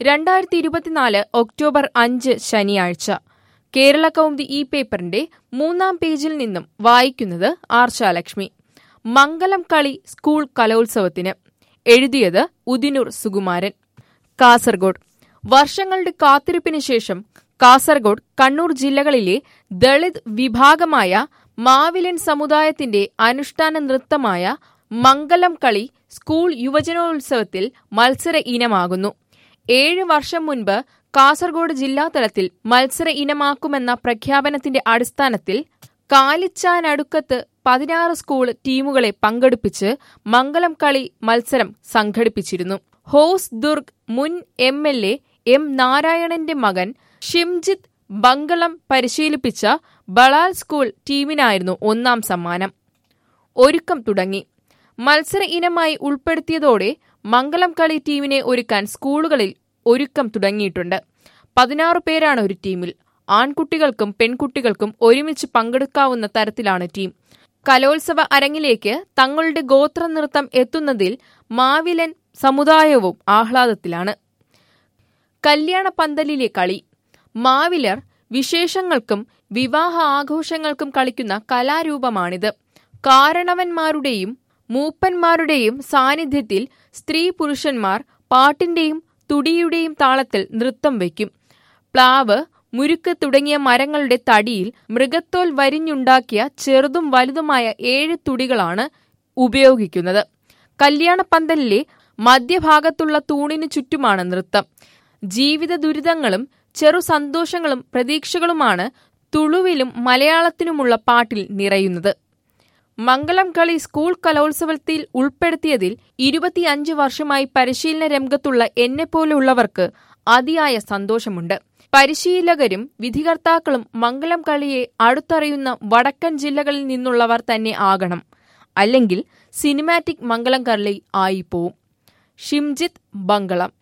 രണ്ടായിരത്തി ഇരുപത്തിനാല് ഒക്ടോബർ അഞ്ച് ശനിയാഴ്ച കേരള കൗമുദി ഈ പേപ്പറിന്റെ മൂന്നാം പേജിൽ നിന്നും വായിക്കുന്നത് ആർഷാലക്ഷ്മി മംഗലം കളി സ്കൂൾ കലോത്സവത്തിന് എഴുതിയത് ഉദിനൂർ സുകുമാരൻ കാസർഗോഡ് വർഷങ്ങളുടെ കാത്തിരിപ്പിന് ശേഷം കാസർഗോഡ് കണ്ണൂർ ജില്ലകളിലെ ദളിത് വിഭാഗമായ മാവിലൻ സമുദായത്തിന്റെ അനുഷ്ഠാന നൃത്തമായ മംഗലം കളി സ്കൂൾ യുവജനോത്സവത്തിൽ മത്സര ഇനമാകുന്നു ഏഴ് വർഷം മുൻപ് കാസർഗോഡ് ജില്ലാതലത്തിൽ മത്സര ഇനമാക്കുമെന്ന പ്രഖ്യാപനത്തിന്റെ അടിസ്ഥാനത്തിൽ കാലിച്ചാനടുക്കത്ത് പതിനാറ് സ്കൂൾ ടീമുകളെ പങ്കെടുപ്പിച്ച് മംഗലം കളി മത്സരം സംഘടിപ്പിച്ചിരുന്നു ഹോസ് ദുർഗ് മുൻ എം എൽ എ എം നാരായണന്റെ മകൻ ഷിംജിത്ത് ബംഗളം പരിശീലിപ്പിച്ച ബളാൽ സ്കൂൾ ടീമിനായിരുന്നു ഒന്നാം സമ്മാനം ഒരുക്കം തുടങ്ങി മത്സര ഇനമായി ഉൾപ്പെടുത്തിയതോടെ മംഗലം കളി ടീമിനെ ഒരുക്കാൻ സ്കൂളുകളിൽ ഒരുക്കം തുടങ്ങിയിട്ടുണ്ട് പതിനാറ് പേരാണ് ഒരു ടീമിൽ ആൺകുട്ടികൾക്കും പെൺകുട്ടികൾക്കും ഒരുമിച്ച് പങ്കെടുക്കാവുന്ന തരത്തിലാണ് ടീം കലോത്സവ അരങ്ങിലേക്ക് തങ്ങളുടെ ഗോത്ര നൃത്തം എത്തുന്നതിൽ മാവിലൻ സമുദായവും ആഹ്ലാദത്തിലാണ് കല്യാണ പന്തലിലെ കളി മാവിലർ വിശേഷങ്ങൾക്കും വിവാഹ ആഘോഷങ്ങൾക്കും കളിക്കുന്ന കലാരൂപമാണിത് കാരണവന്മാരുടെയും മൂപ്പന്മാരുടെയും സാന്നിധ്യത്തിൽ സ്ത്രീ പുരുഷന്മാർ പാട്ടിന്റെയും തുടിയുടെയും താളത്തിൽ നൃത്തം വയ്ക്കും പ്ലാവ് മുരുക്ക് തുടങ്ങിയ മരങ്ങളുടെ തടിയിൽ മൃഗത്തോൽ വരിഞ്ഞുണ്ടാക്കിയ ചെറുതും വലുതുമായ ഏഴ് തുടികളാണ് ഉപയോഗിക്കുന്നത് കല്യാണപ്പന്തലിലെ മധ്യഭാഗത്തുള്ള തൂണിനു ചുറ്റുമാണ് നൃത്തം ജീവിത ദുരിതങ്ങളും ചെറു സന്തോഷങ്ങളും പ്രതീക്ഷകളുമാണ് തുളുവിലും മലയാളത്തിനുമുള്ള പാട്ടിൽ നിറയുന്നത് മംഗലം കളി സ്കൂൾ കലോത്സവത്തിൽ ഉൾപ്പെടുത്തിയതിൽ ഇരുപത്തിയഞ്ച് വർഷമായി പരിശീലന രംഗത്തുള്ള എന്നെപ്പോലുള്ളവർക്ക് അതിയായ സന്തോഷമുണ്ട് പരിശീലകരും വിധികർത്താക്കളും മംഗലം കളിയെ അടുത്തറിയുന്ന വടക്കൻ ജില്ലകളിൽ നിന്നുള്ളവർ തന്നെ ആകണം അല്ലെങ്കിൽ സിനിമാറ്റിക് മംഗലം കളി ആയിപ്പോവും ഷിംജിത്ത് ബംഗളം